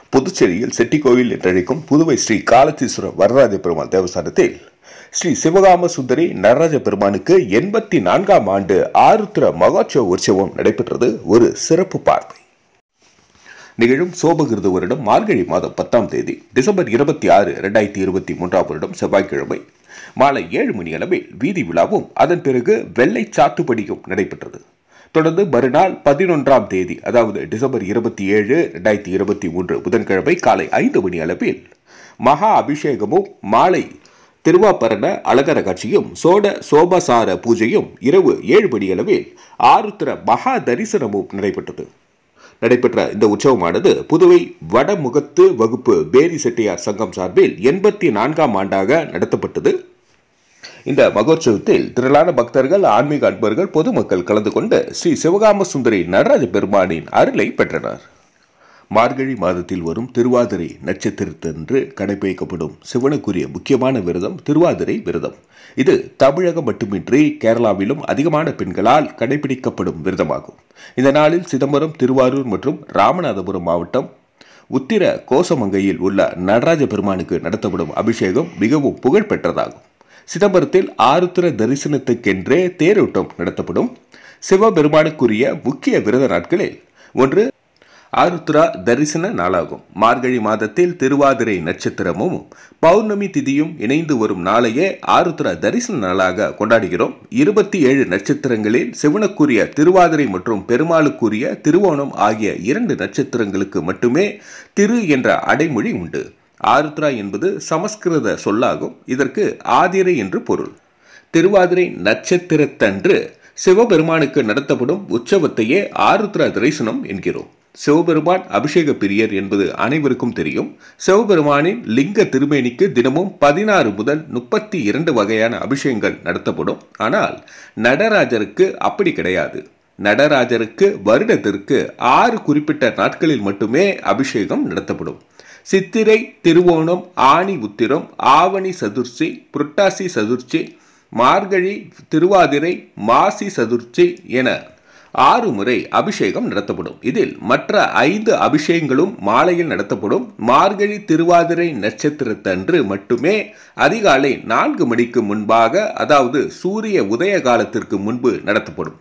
புதுச்சேரியில் செட்டிக்கோவில் என்றழைக்கும் புதுவை ஸ்ரீ காலத்தீஸ்வர வரராஜ பெருமாள் தேவஸ்தானத்தில் ஸ்ரீ சிவகாம சுந்தரி நடராஜ பெருமானுக்கு எண்பத்தி நான்காம் ஆண்டு ஆருத்ர மகோற்சவ உற்சவம் நடைபெற்றது ஒரு சிறப்பு பார்வை நிகழும் சோபகிருத வருடம் மார்கழி மாதம் பத்தாம் தேதி டிசம்பர் இருபத்தி ஆறு இரண்டாயிரத்தி இருபத்தி மூன்றாம் வருடம் செவ்வாய்க்கிழமை மாலை ஏழு மணி அளவில் வீதி விழாவும் அதன் பிறகு வெள்ளை சாத்துப்படியும் நடைபெற்றது தொடர்ந்து மறுநாள் பதினொன்றாம் தேதி அதாவது டிசம்பர் இருபத்தி ஏழு இரண்டாயிரத்தி இருபத்தி மூன்று புதன்கிழமை காலை ஐந்து மணி அளவில் மகா அபிஷேகமும் மாலை திருவாபரண அலங்கார காட்சியும் சோட சோபசார பூஜையும் இரவு ஏழு மணி அளவில் ஆருத்ர மகா தரிசனமும் நடைபெற்றது நடைபெற்ற இந்த உற்சவமானது புதுவை வடமுகத்து வகுப்பு பேரி செட்டியார் சங்கம் சார்பில் எண்பத்தி நான்காம் ஆண்டாக நடத்தப்பட்டது இந்த மகோற்சவத்தில் திரளான பக்தர்கள் ஆன்மீக அன்பர்கள் பொதுமக்கள் கலந்து கொண்டு ஸ்ரீ சிவகாம சுந்தரி நடராஜ பெருமானின் அருளை பெற்றனர் மார்கழி மாதத்தில் வரும் திருவாதிரை நட்சத்திரத்தன்று கடைபிடிக்கப்படும் சிவனுக்குரிய முக்கியமான விரதம் திருவாதிரை விரதம் இது தமிழகம் மட்டுமின்றி கேரளாவிலும் அதிகமான பெண்களால் கடைபிடிக்கப்படும் விரதமாகும் இந்த நாளில் சிதம்பரம் திருவாரூர் மற்றும் ராமநாதபுரம் மாவட்டம் உத்திர கோசமங்கையில் உள்ள நடராஜ பெருமானுக்கு நடத்தப்படும் அபிஷேகம் மிகவும் புகழ்பெற்றதாகும் சிதம்பரத்தில் ஆருத்திர தரிசனத்துக்கென்றே தேரோட்டம் நடத்தப்படும் சிவபெருமானுக்குரிய முக்கிய விரத நாட்களில் ஒன்று ஆருத்ரா தரிசன நாளாகும் மார்கழி மாதத்தில் திருவாதிரை நட்சத்திரமும் பௌர்ணமி திதியும் இணைந்து வரும் நாளையே ஆருத்ரா தரிசன நாளாக கொண்டாடுகிறோம் இருபத்தி ஏழு நட்சத்திரங்களில் சிவனுக்குரிய திருவாதிரை மற்றும் பெருமாளுக்குரிய திருவோணம் ஆகிய இரண்டு நட்சத்திரங்களுக்கு மட்டுமே திரு என்ற அடைமொழி உண்டு ஆருத்ரா என்பது சமஸ்கிருத சொல்லாகும் இதற்கு ஆதிரை என்று பொருள் திருவாதிரை நட்சத்திரத்தன்று சிவபெருமானுக்கு நடத்தப்படும் உற்சவத்தையே ஆருத்ரா தரிசனம் என்கிறோம் சிவபெருமான் அபிஷேக பிரியர் என்பது அனைவருக்கும் தெரியும் சிவபெருமானின் லிங்க திருமேனிக்கு தினமும் பதினாறு முதல் முப்பத்தி இரண்டு வகையான அபிஷேகங்கள் நடத்தப்படும் ஆனால் நடராஜருக்கு அப்படி கிடையாது நடராஜருக்கு வருடத்திற்கு ஆறு குறிப்பிட்ட நாட்களில் மட்டுமே அபிஷேகம் நடத்தப்படும் சித்திரை திருவோணம் ஆணி உத்திரம் ஆவணி சதுர்ச்சி புரட்டாசி சதுர்ச்சி மார்கழி திருவாதிரை மாசி சதுர்ச்சி என ஆறு முறை அபிஷேகம் நடத்தப்படும் இதில் மற்ற ஐந்து அபிஷேகங்களும் மாலையில் நடத்தப்படும் மார்கழி திருவாதிரை நட்சத்திரத்தன்று மட்டுமே அதிகாலை நான்கு மணிக்கு முன்பாக அதாவது சூரிய உதய காலத்திற்கு முன்பு நடத்தப்படும்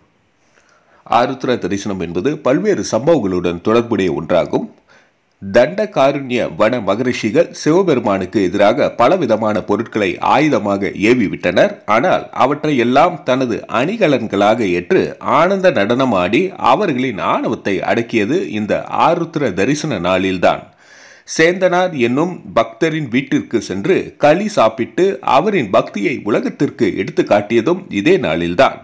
ஆருத்ர தரிசனம் என்பது பல்வேறு சம்பவங்களுடன் தொடர்புடைய ஒன்றாகும் தண்ட காருண்ய வன மகரிஷிகள் சிவபெருமானுக்கு எதிராக பலவிதமான பொருட்களை ஆயுதமாக ஏவி விட்டனர் ஆனால் அவற்றை எல்லாம் தனது அணிகலன்களாக ஏற்று ஆனந்த நடனமாடி அவர்களின் ஆணவத்தை அடக்கியது இந்த ஆருத்ர தரிசன நாளில்தான் சேந்தனார் என்னும் பக்தரின் வீட்டிற்கு சென்று களி சாப்பிட்டு அவரின் பக்தியை உலகத்திற்கு எடுத்து காட்டியதும் இதே நாளில்தான்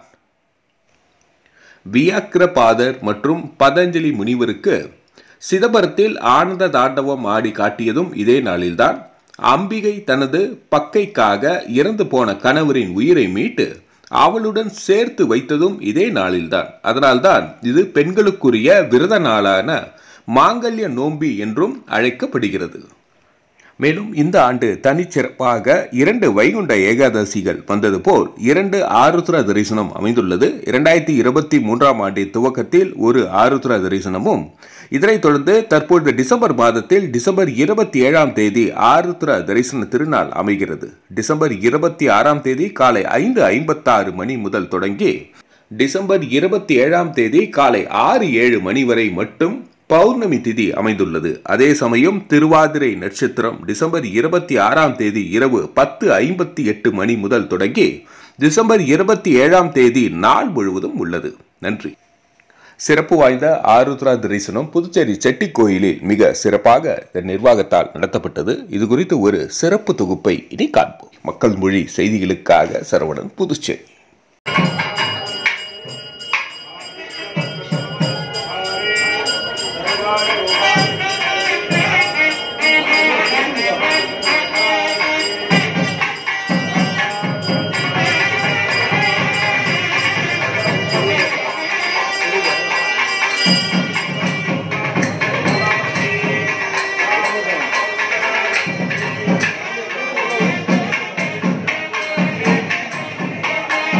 வியாக்கிரபாதர் மற்றும் பதஞ்சலி முனிவருக்கு சிதம்பரத்தில் ஆனந்த தாண்டவம் ஆடி காட்டியதும் இதே நாளில்தான் அம்பிகை தனது பக்கைக்காக இறந்து போன கணவரின் உயிரை மீட்டு அவளுடன் சேர்த்து வைத்ததும் இதே நாளில்தான் அதனால்தான் இது பெண்களுக்குரிய விரத நாளான மாங்கல்ய நோம்பி என்றும் அழைக்கப்படுகிறது மேலும் இந்த ஆண்டு தனிச்சிறப்பாக இரண்டு வைகுண்ட ஏகாதசிகள் வந்தது போல் இரண்டு ஆருத்ரா தரிசனம் அமைந்துள்ளது இரண்டாயிரத்தி இருபத்தி மூன்றாம் ஆண்டின் துவக்கத்தில் ஒரு ஆருத்ரா தரிசனமும் இதனைத் தொடர்ந்து தற்பொழுது டிசம்பர் மாதத்தில் டிசம்பர் இருபத்தி ஏழாம் தேதி ஆருத்ரா தரிசன திருநாள் அமைகிறது டிசம்பர் இருபத்தி ஆறாம் தேதி காலை ஐந்து ஐம்பத்தாறு மணி முதல் தொடங்கி டிசம்பர் இருபத்தி ஏழாம் தேதி காலை ஆறு ஏழு மணி வரை மட்டும் பௌர்ணமி திதி அமைந்துள்ளது அதே சமயம் திருவாதிரை நட்சத்திரம் டிசம்பர் இருபத்தி ஆறாம் தேதி இரவு பத்து ஐம்பத்தி எட்டு மணி முதல் தொடங்கி டிசம்பர் இருபத்தி ஏழாம் தேதி நாள் முழுவதும் உள்ளது நன்றி சிறப்பு வாய்ந்த ஆருத்ரா தரிசனம் புதுச்சேரி செட்டி கோயிலில் மிக சிறப்பாக நிர்வாகத்தால் நடத்தப்பட்டது இது குறித்து ஒரு சிறப்பு தொகுப்பை இனி காண்போம் மக்கள் மொழி செய்திகளுக்காக சரவணன் புதுச்சேரி Thank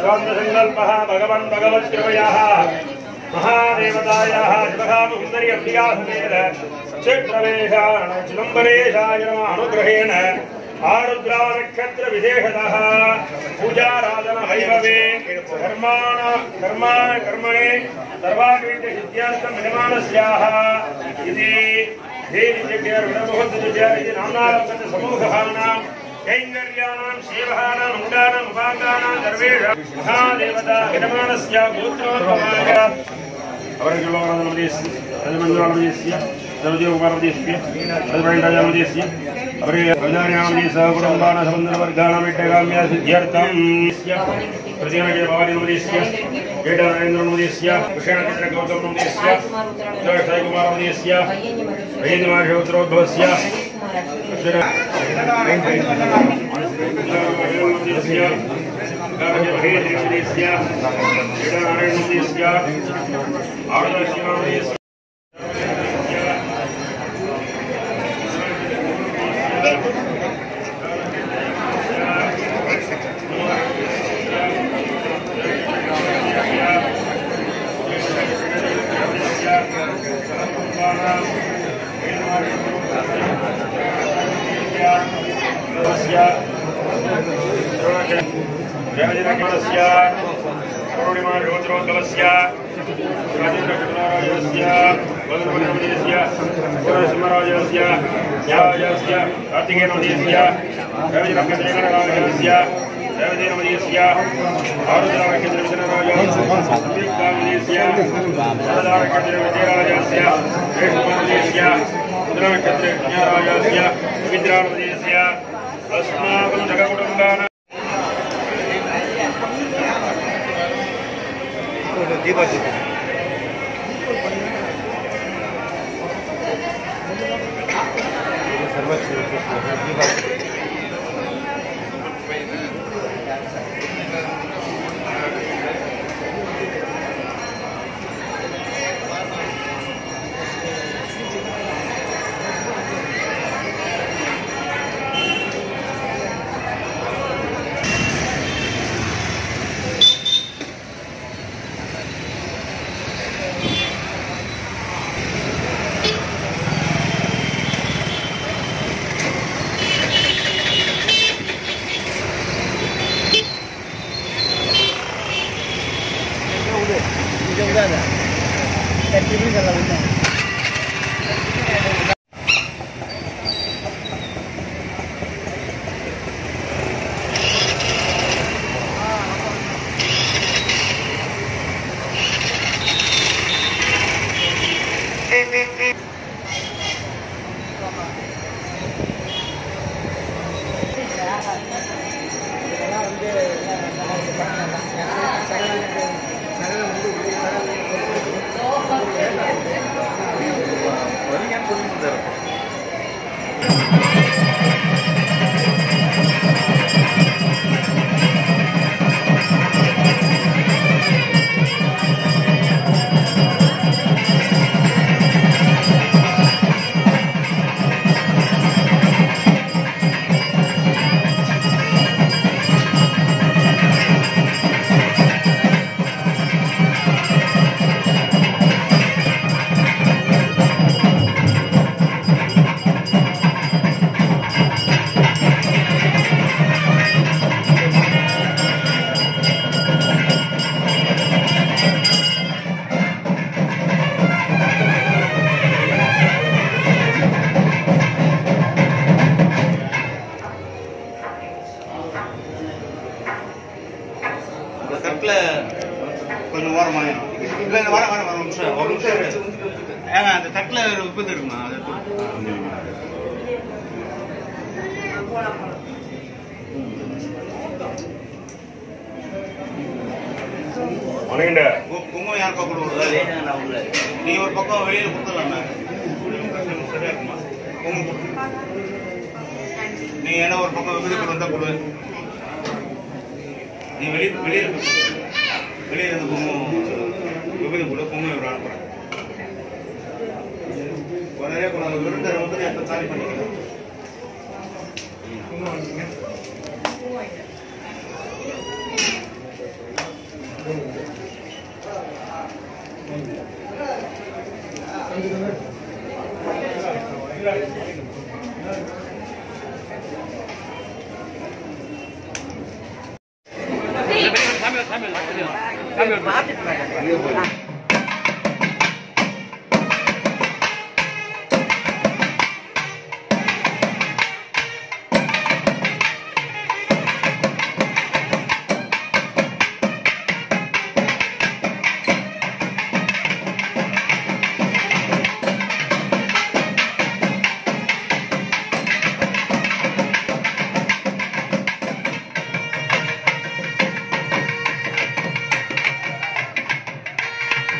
सङ्कल्पः भगवन् भगवत्कृपयाः महादेवतायाः शिवकामसुन्दरी अभ्यासमेन चित्रवेशाण चिदम्बरेशाय नमः अनुग्रहेण आरुद्रा नक्षत्र विशेषतः पूजाराधन वैभवे कर्माण कर्मा कर्मणे सर्वाग्रीत्य सिद्ध्यार्थं यजमानस्याः इति देवीमुहूर्तविद्यार्थि नाम्नारब्धस्य समूहानां कैङ्कर्याणां सेवहानाम् अङ्गानाम् उपाङ्गानां सर्वेषां महादेवता यजमानस्य गोत्रोद्भवाय அவர்களுடைய ரஜமந்திராமதியஸ்ய சர்வதேவகுமாரமதியஸ்ய ரஜமண்டராமதியஸ்ய அவரே பிரஜாரியாமதி சகுடும்பான சம்பந்தவர்காணமிட்டகாமிய சித்தியர்த்தம் பிரதிமகே பவானிமதியஸ்ய கேட நரேந்திரமதியஸ்ய விஷயநட்சத்திர கௌதமமதியஸ்ய சாய்குமாரமதியஸ்ய வைந்திமாஷோத்ரோத்பவஸ்ய மகேந்திரமதியஸ்ய கேட நாராயணமதியஸ்ய ஆளுநர் जयजनकस्य करुणिमा ज्योतिरोद्भवस्य राजेन्द्रकृष्णराजस्य वदनमणिमणिस्य पुरसिंहराजस्य न्यायस्य कार्तिकेयनमणिस्य रविजनकत्रिगणराजस्य देवदेनमणिस्य आरुद्रावकेन्द्रविजयराजस्य संयुक्तामणिस्य वरदावकेन्द्रविजयराजस्य कृष्णमणिस्य मुद्रानक्षत्रज्ञराजस्य विद्रामणिस्य अस्माकं जगकुटुम्बानां இந்த தட்டில் கொஞ்சம் ஓரமாக இல்லை இல்லை வர வர வர ஒரு நிமிஷம் ஒரு நிமிஷம் இரு. ஏங்க அந்த தட்டில் ஒரு உப்பு இது இருக்குமா அதை எடுத்து வணங்கிட்ட கு- குங்குமம் யார் பக்கம் கொடுக்குறது நீ ஒரு பக்கம் வெளியில் கொடுத்துடலாமே சரியா இருக்குமா குங்குமம் கொடு. நீ ஏன்னா ஒரு பக்கம் விபதி கொண்டு வந்தால் கொடு நீ வெளியே வெளியில் வெளியே இருந்து குங்குமம் விபதி கொடு குங்குமம் இவர் அனுப்புகிறேன் நிறைய கொண்டு விருந்தரை வந்து எப்போ காலி பண்ணிக்கலாம் ஆ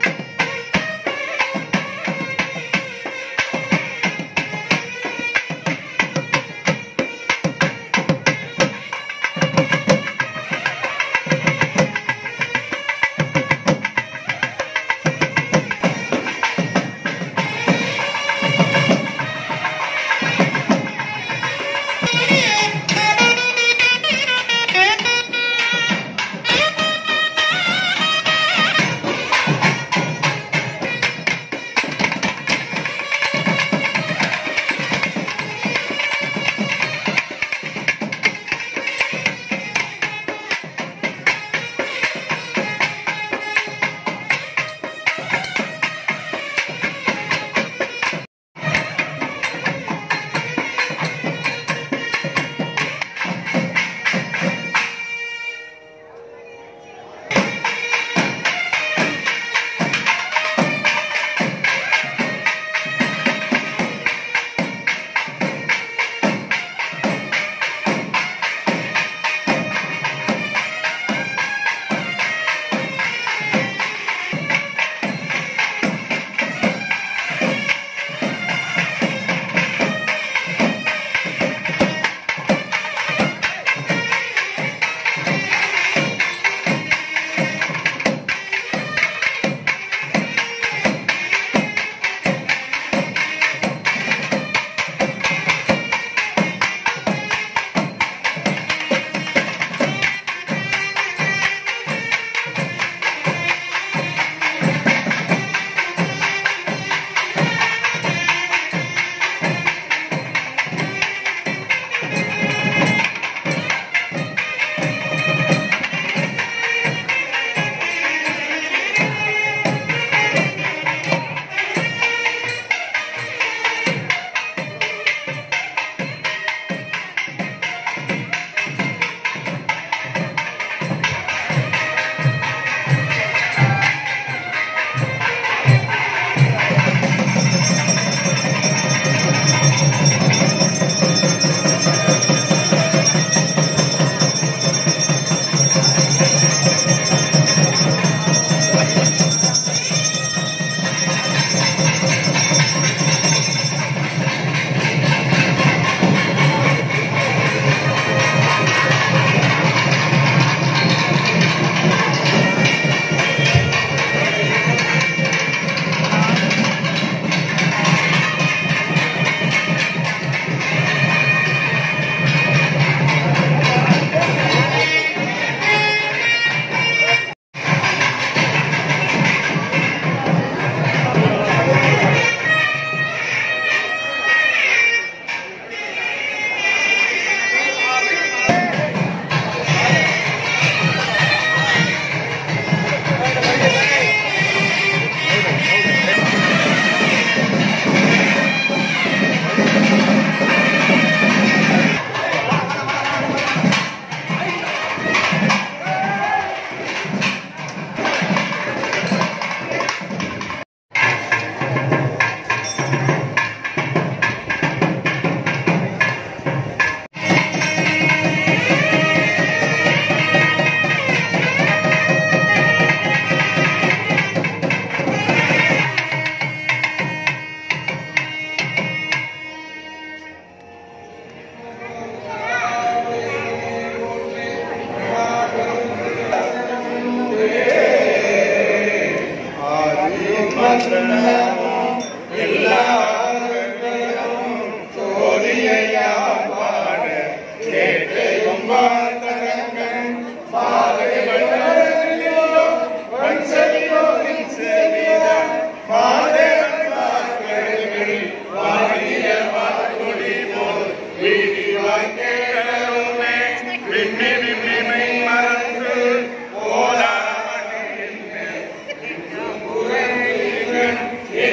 மறந்து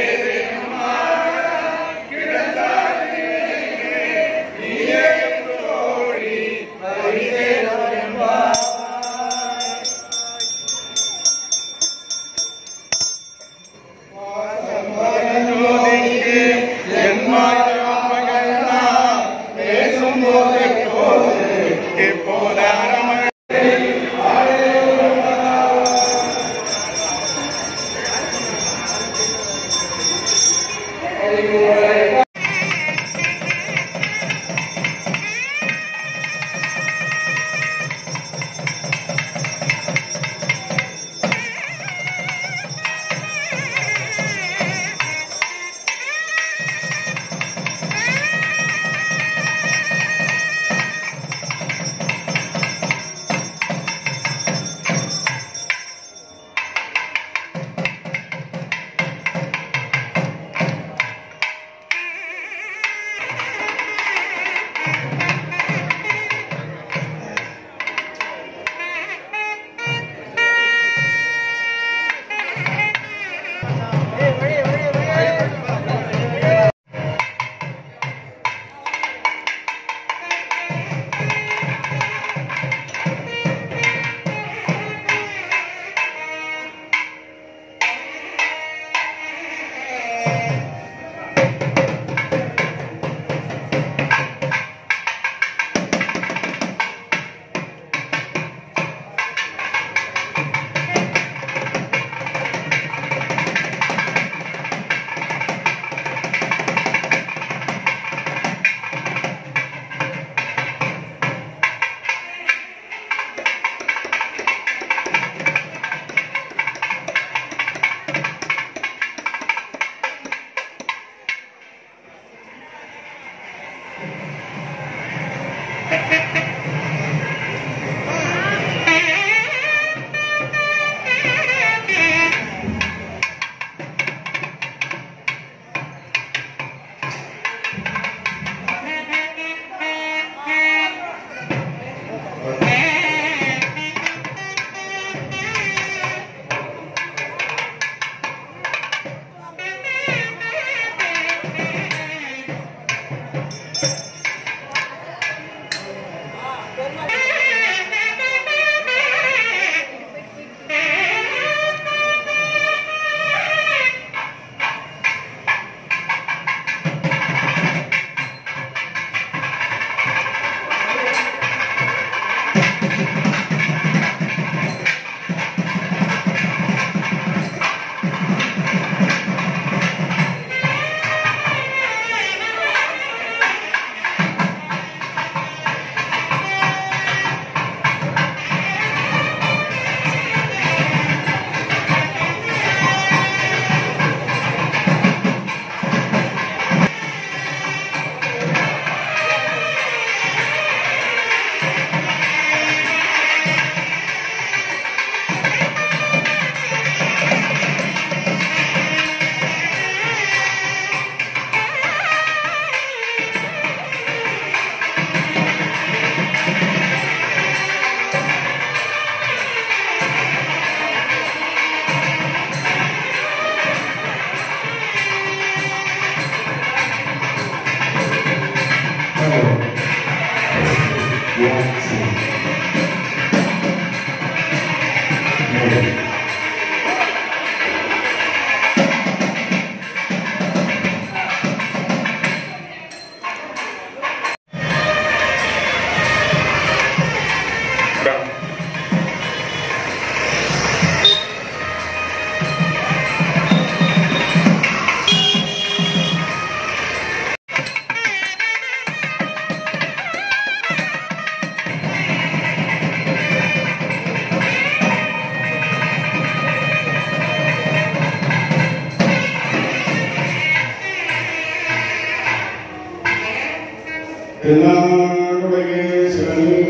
எல்லாருடைய சிவனே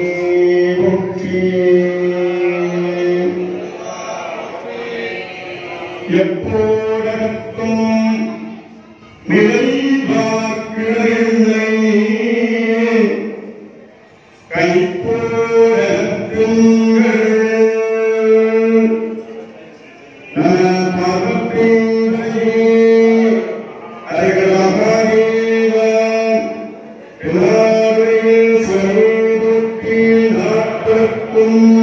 போற்றி எப்போதற்கும் நிலை பார்க்கிறதில்லை கைப்போதற்குங்கள் நாற்பத்தி